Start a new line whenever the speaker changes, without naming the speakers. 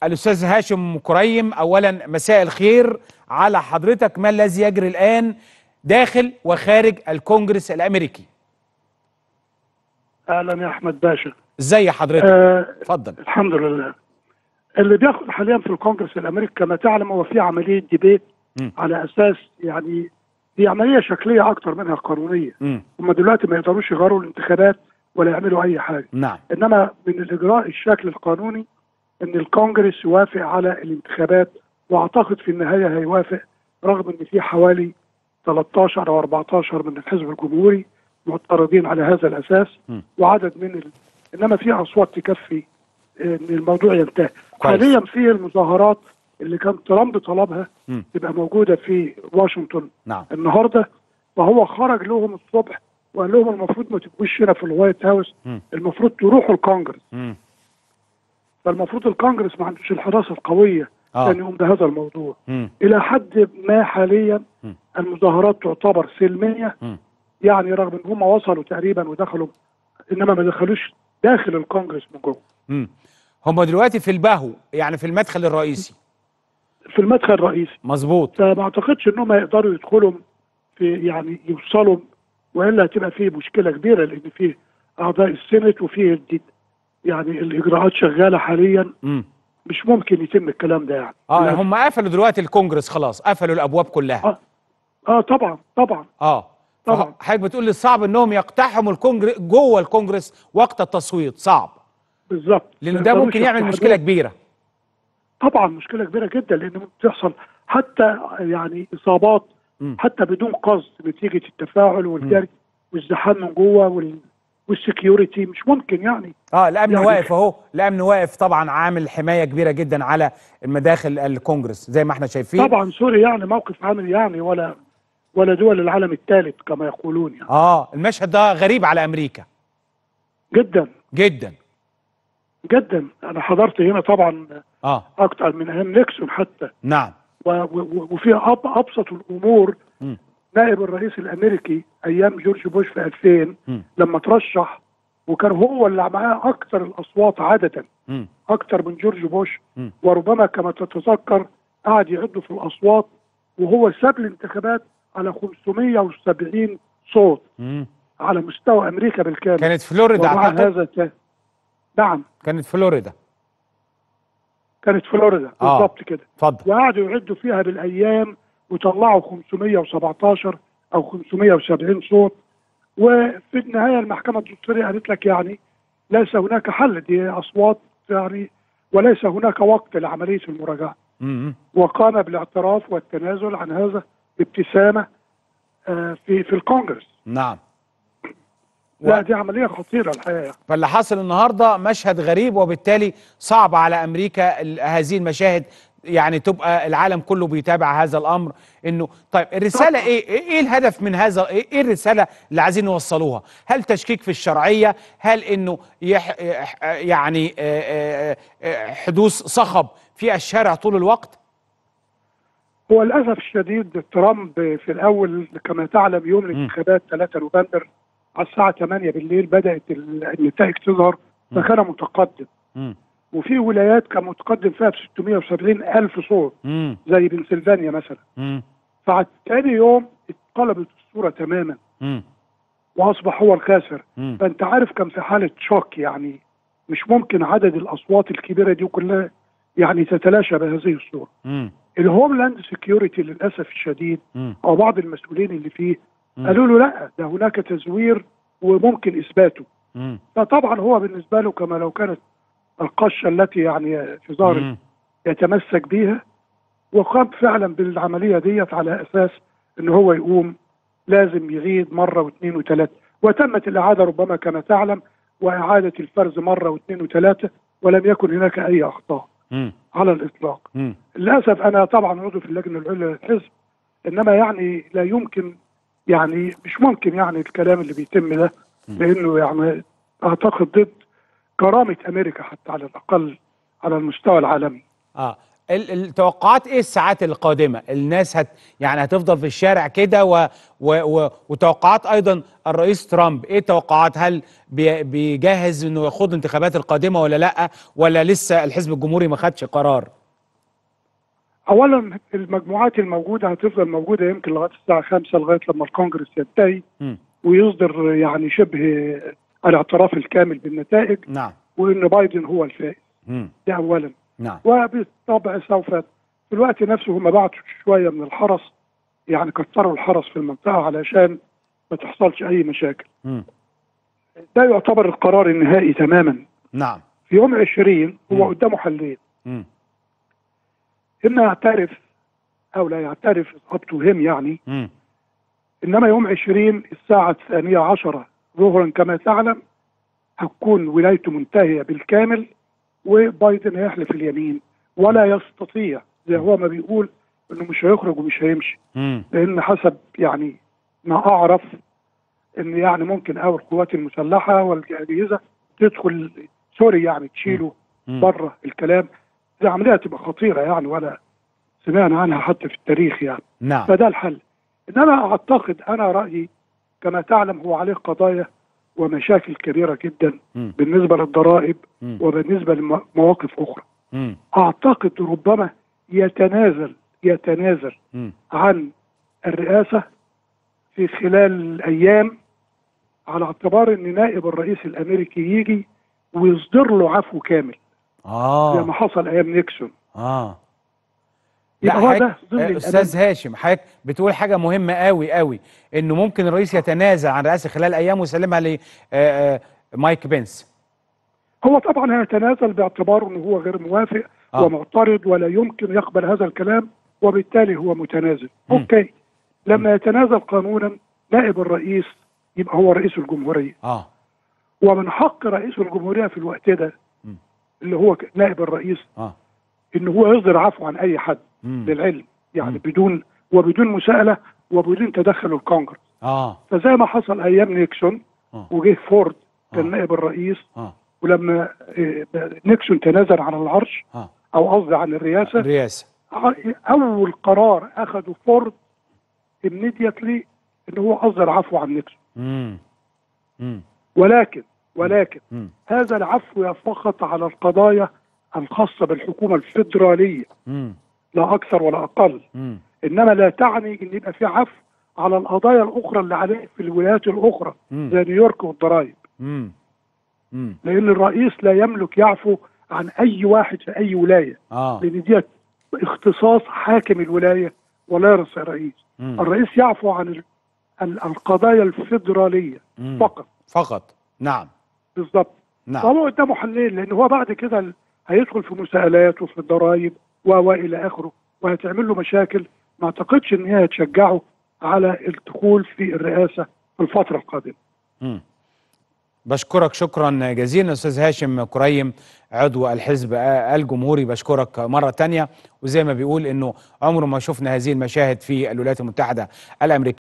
الاستاذ هاشم كريم اولا مساء الخير على حضرتك ما الذي يجري الان داخل وخارج الكونجرس الامريكي
اهلا يا احمد باشا
ازي حضرتك
آه
اتفضل
الحمد لله اللي بياخد حاليا في الكونجرس الامريكي كما تعلم هو في عمليه ديبيت
مم.
على اساس يعني دي عمليه شكليه اكتر منها قانونيه
مم.
هم دلوقتي ما يقدروش يغيروا الانتخابات ولا يعملوا اي حاجه
نعم
انما من الاجراء الشكل القانوني ان الكونجرس يوافق على الانتخابات واعتقد في النهايه هيوافق رغم ان في حوالي 13 او 14 من الحزب الجمهوري معترضين على هذا الاساس
م.
وعدد من ال... انما في اصوات تكفي ان الموضوع ينتهي
كويس.
حاليا في المظاهرات اللي كان ترامب طلبها
م.
تبقى موجوده في واشنطن
نعم
النهارده فهو خرج لهم الصبح وقال لهم المفروض ما تبقوش هنا في الوايت هاوس
م.
المفروض تروحوا الكونجرس
مم.
فالمفروض الكونجرس ما عندوش الحراسه القويه
آه.
عشان يقوم بهذا الموضوع
مم.
الى حد ما حاليا
م.
المظاهرات تعتبر سلميه
مم.
يعني رغم ان هم وصلوا تقريبا ودخلوا انما ما دخلوش داخل الكونجرس من جوه
مم. هم دلوقتي في البهو يعني في المدخل الرئيسي
في المدخل الرئيسي
مظبوط
فما اعتقدش انهم يقدروا يدخلوا في يعني يوصلوا والا هتبقى فيه مشكله كبيره لان فيه اعضاء السنت وفيه الدي- يعني الاجراءات شغاله حاليا
مم.
مش ممكن يتم الكلام ده يعني
اه
لا.
هم قفلوا دلوقتي الكونجرس خلاص قفلوا الابواب كلها
اه اه طبعا طبعا
اه
طبعا.
حضرتك بتقول لي صعب انهم يقتحموا الكونجرس جوه الكونجرس وقت التصويت صعب
بالظبط
لان
ما
ده
يقدروش
ممكن يعمل
يقتحموه.
مشكله كبيره
طبعا مشكله كبيره جدا لان ممكن تحصل حتى يعني اصابات
مم.
حتى بدون قصد نتيجه التفاعل والجري والزحام من جوه وال والسكيورتي مش ممكن يعني
اه الامن
يعني-
واقف اهو الامن واقف طبعا عامل حمايه كبيره جدا على المداخل الكونجرس زي ما احنا شايفين
طبعا سوريا يعني موقف عامل يعني ولا ولا دول العالم الثالث كما يقولون يعني
اه المشهد ده غريب على امريكا
جدا
جدا
جدا انا حضرت هنا طبعا
اه
اكتر من ايام نيكسون حتى
نعم
و- و- وفي أب- ابسط الامور
مم.
نائب الرئيس الامريكي ايام جورج بوش في 2000
مم.
لما ترشح وكان هو اللي معاه اكثر الاصوات عاده
مم.
اكثر من جورج بوش
مم.
وربما كما تتذكر قعد يعد في الاصوات وهو ساب الانتخابات على 570 صوت
مم.
على مستوى امريكا بالكامل
كانت فلوريدا
ومع
اعتقد
هذا ت- نعم
كانت فلوريدا
كانت فلوريدا
آه.
بالضبط كده
اتفضل
وقعدوا يعدوا فيها بالايام وطلعوا 517 او 570 صوت وفي النهايه المحكمه الدستوريه قالت لك يعني ليس هناك حل دي اصوات يعني وليس هناك وقت لعمليه المراجعه
مم.
وقام بالاعتراف والتنازل عن هذا بابتسامه آه، في في الكونغرس
نعم
لا دي عمليه خطيره الحقيقه
فاللي حصل النهارده مشهد غريب وبالتالي صعب على امريكا ال- هذه المشاهد يعني تبقى العالم كله بيتابع هذا الامر انه طيب الرساله ايه ايه إيه الهدف من هذا ايه إيه الرساله اللي عايزين نوصلوها هل تشكيك في الشرعيه هل انه يح يح- يعني آه، آه، آه، حدوث صخب في الشارع طول الوقت
هو للاسف الشديد ترامب في الاول كما تعلم يوم الانتخابات 3 نوفمبر على الساعه 8 بالليل بدات ال- النتائج تظهر فكان متقدم
مم.
وفي ولايات كان متقدم فيها ب 670 الف صوت
مم.
زي بنسلفانيا مثلا
مم.
فعلى تاني يوم اتقلبت الصوره تماما
مم.
واصبح هو الخاسر
مم.
فانت عارف كان في حاله شوك يعني مش ممكن عدد الاصوات الكبيره دي كلها يعني تتلاشى بهذه الصوره
مم.
الهوملاند سكيورتي للاسف الشديد
مم.
او بعض المسؤولين اللي فيه
مم.
قالوا له لا ده هناك تزوير وممكن اثباته
مم.
فطبعا هو بالنسبه له كما لو كانت القشه التي يعني في ظهره
مم.
يتمسك بيها وقام فعلا بالعمليه ديت على اساس ان هو يقوم لازم يعيد مره واثنين وثلاثه وتمت الاعاده ربما كما تعلم واعاده الفرز مره واثنين وثلاثه ولم يكن هناك اي اخطاء
مم.
على الاطلاق
مم.
للاسف انا طبعا عضو في اللجنه العليا للحزب انما يعني لا يمكن يعني مش ممكن يعني الكلام اللي بيتم ده لانه يعني اعتقد ضد كرامه امريكا حتى على الاقل على المستوى العالمي
اه ال- التوقعات ايه الساعات القادمه الناس هت يعني هتفضل في الشارع كده و و و وتوقعات ايضا الرئيس ترامب ايه توقعات هل بي بيجهز انه يخوض الانتخابات القادمه ولا لا ولا لسه الحزب الجمهوري ما خدش قرار
اولا المجموعات الموجوده هتفضل موجوده يمكن لغايه الساعه 5 لغايه لما الكونجرس ينتهي
مم.
ويصدر يعني شبه الاعتراف الكامل بالنتائج
نعم
وان بايدن هو الفائز
مم.
ده اولا
نعم
وبالطبع سوف في الوقت نفسه هم بعتوا شويه من الحرس يعني كتروا الحرس في المنطقه علشان ما تحصلش اي مشاكل
مم.
ده يعتبر القرار النهائي تماما
نعم
في يوم 20
مم.
هو قدامه حلين
مم.
اما يعترف او لا يعترف اب تو هيم يعني
مم.
انما يوم 20 الساعه الثانيه عشرة ظهرا كما تعلم هتكون ولايته منتهيه بالكامل وبايدن هيحلف اليمين ولا يستطيع زي هو ما بيقول انه مش هيخرج ومش هيمشي
مم.
لان حسب يعني ما اعرف ان يعني ممكن او القوات المسلحه والاجهزه تدخل سوري يعني تشيله
مم.
بره الكلام دي عمليه تبقى خطيره يعني ولا سمعنا عنها حتى في التاريخ يعني
نعم
فده الحل انما اعتقد انا رايي كما تعلم هو عليه قضايا ومشاكل كبيره جدا
مم.
بالنسبه للضرائب
مم.
وبالنسبه لمواقف اخرى
مم.
اعتقد ربما يتنازل يتنازل
مم.
عن الرئاسه في خلال الايام على اعتبار ان نائب الرئيس الامريكي يجي ويصدر له عفو كامل زي ما
اه
حصل ايام نيكسون
اه
يبقى هو
حضرتك-
ده ضمن
آه،
الأمان.
استاذ هاشم حضرتك بتقول حاجه مهمه قوي قوي انه ممكن الرئيس يتنازل عن الرئاسه خلال ايام ويسلمها لمايك بنس
هو طبعا هيتنازل باعتباره انه هو غير موافق
آه.
ومعترض ولا يمكن يقبل هذا الكلام وبالتالي هو متنازل
مم.
اوكي لما يتنازل قانونا نائب الرئيس يبقى هو رئيس الجمهوريه
اه
ومن حق رئيس الجمهوريه في الوقت ده
مم.
اللي هو ك- نائب الرئيس
اه
ان هو يصدر عفو عن اي حد
مم.
للعلم يعني
مم.
بدون وبدون مساءله وبدون تدخل الكونجرس
اه
فزي ما حصل ايام نيكسون
اه
وجه فورد كان
آه.
نائب الرئيس
اه
ولما آه، نيكسون تنازل عن العرش
اه
او قصدي عن الرئاسه
الرئاسه
اول قرار اخذه فورد immediately ان هو اصدر عفو عن نيكسون
امم امم
ولكن ولكن
امم
هذا العفو فقط على القضايا الخاصه بالحكومه الفيدراليه
امم
لا اكثر ولا اقل
امم
انما لا تعني ان يبقى في عفو على القضايا الاخرى اللي عليه في الولايات الاخرى
مم.
زي نيويورك والضرائب
امم امم
لان الرئيس لا يملك يعفو عن اي واحد في اي ولايه
اه
لان دي اختصاص حاكم الولايه ولا يرث الرئيس
مم.
الرئيس يعفو عن ال- ال- القضايا الفيدراليه
مم.
فقط
فقط نعم
بالضبط
نعم
فهو قدامه حلين لان هو بعد كده ال- هيدخل في مساءلات وفي الضرائب و و الى اخره وهتعمل له مشاكل ما اعتقدش ان هي هتشجعه على الدخول في الرئاسه في الفتره القادمه
مم. بشكرك شكرا جزيلا استاذ هاشم كريم عضو الحزب الجمهوري بشكرك مره تانية وزي ما بيقول انه عمره ما شفنا هذه المشاهد في الولايات المتحده الامريكيه